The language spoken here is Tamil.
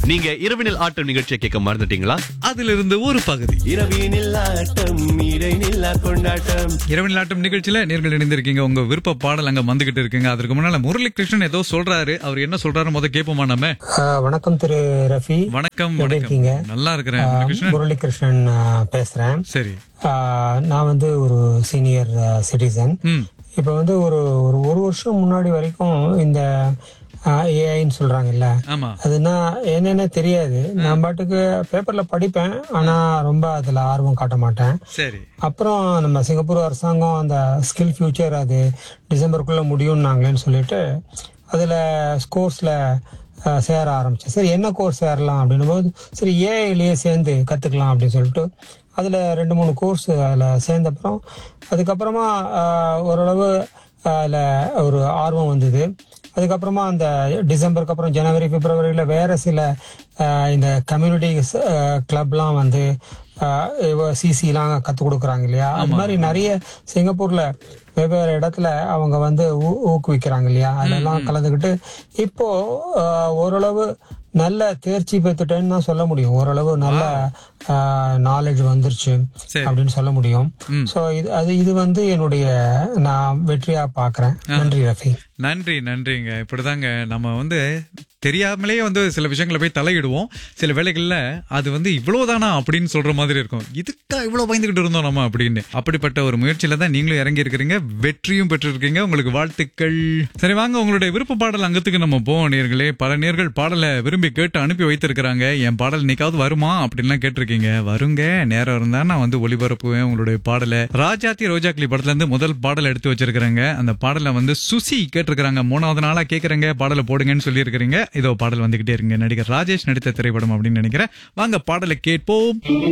நீங்க இரவினில் ஆட்டம் நிகழ்ச்சியை கேட்க மறந்துட்டீங்களா அதிலிருந்து ஒரு பகுதி இரவினில் ஆட்டம் இடைநில்லா கொண்டாட்டம் இரவு நாட்டம் நிகழ்ச்சியில நேர்கள் இணைந்திருக்கீங்க உங்க விருப்ப பாடல் அங்க வந்துகிட்டு இருக்குங்க அதற்கு முன்னால முரளி கிருஷ்ணன் ஏதோ சொல்றாரு அவர் என்ன சொல்றாரு முத கேட்போமா நம்ம ஆ, வணக்கம் திரு ரஃபி வணக்கம் எப்படி வணக்கம் இருக்கீங்க? நல்லா இருக்கிறேன் ஆ, கிருஷ்ணன் முரளிகிருஷ்ணன் ஆ, பேசுறேன் சரி ஆ, நான் வந்து ஒரு சீனியர் சிட்டிசன் ம் இப்போ வந்து ஒரு ஒரு ஒரு வருஷம் முன்னாடி வரைக்கும் இந்த ஏஐன்னு சொல்றாங்கல்ல ஆமா அதுனா என்னென்ன தெரியாது நான் பாட்டுக்கு பேப்பர்ல படிப்பேன் ஆனா ரொம்ப அதுல ஆர்வம் காட்ட மாட்டேன் சரி அப்புறம் நம்ம சிங்கப்பூர் அரசாங்கம் அந்த ஸ்கில் ஃபியூச்சர் அது டிசம்பருக்குள்ள முடியும்னாங்களேன்னு சொல்லிட்டு அதில் ஸ்கோர்ஸில் சேர ஆரம்பிச்சேன் சரி என்ன கோர்ஸ் சேரலாம் அப்படின்னும் போது சரி ஏஐலேயே சேர்ந்து கற்றுக்கலாம் அப்படின்னு சொல்லிட்டு அதில் ரெண்டு மூணு கோர்ஸ் அதில் சேர்ந்தப்புறம் அதுக்கப்புறமா ஆஹ், ஓரளவு அதில் ஒரு ஆர்வம் வந்தது அதுக்கப்புறமா அந்த டிசம்பருக்கு அப்புறம் ஜனவரி பிப்ரவரியில் வேற சில ஆஹ், இந்த கம்யூனிட்டி கிளப்லாம் வந்து சிசிலாம் கற்றுக் கொடுக்குறாங்க இல்லையா அது மாதிரி நிறைய சிங்கப்பூர்ல வெவ்வேறு இடத்துல அவங்க வந்து ஊ- ஊக்குவிக்கிறாங்க இல்லையா அதெல்லாம் கலந்துக்கிட்டு இப்போ ஆஹ், ஓரளவு நல்ல தேர்ச்சி பெற்றுட்டேன்னு தான் சொல்ல முடியும் ஓரளவு நல்ல நாலேஜ் வந்துருச்சு சரி. அப்படின்னு சொல்ல முடியும் ஸோ இது அது இது வந்து என்னுடைய நான் வெற்றியா பார்க்கறேன் நன்றி ரஃபி நன்றி நன்றிங்க இப்படிதாங்க நம்ம வந்து தெரியாமலே வந்து சில விஷயங்களை போய் தலையிடுவோம் சில வேளைகள்ல அது வந்து இவ்வளவுதானா அப்படின்னு சொல்ற மாதிரி இருக்கும் இதுக்கா இவ்வளவு பயந்துகிட்டு இருந்தோம் நம்ம அப்படின்னு அப்படிப்பட்ட ஒரு முயற்சியில தான் நீங்களும் இறங்கி இருக்கிறீங்க வெற்றியும் பெற்றிருக்கீங்க உங்களுக்கு வாழ்த்துக்கள் சரி வாங்க உங்களுடைய விருப்ப பாடல் அங்கத்துக்கு நம்ம போவோம் நேர்களே பல நேர்கள் பாடலை விரும்பி கேட்டு அனுப்பி வைத்திருக்கிறாங்க என் பாடல் இன்னைக்காவது வருமா அப்படின்லாம் கேட்டிருக்கீங்க வருங்க நேரம் இருந்தா நான் வந்து ஒளிபரப்புவேன் உங்களுடைய பாடலை ராஜாத்தி ரோஜாக்களி படத்துல இருந்து முதல் பாடல் எடுத்து வச்சிருக்கிறேங்க அந்த பாடலை வந்து சுசி கேட்டிருக்கிறாங்க மூணாவது நாளா கேக்குறேங்க பாடலை போடுங்கன்னு சொல்லி இருக்கிறீங்க இதோ பாடல் வந்துகிட்டே இருங்க நடிகர் ராஜேஷ் நடித்த திரைப்படம் அப்படின்னு நினைக்கிறேன் வாங்க பாடலை கேட்போம்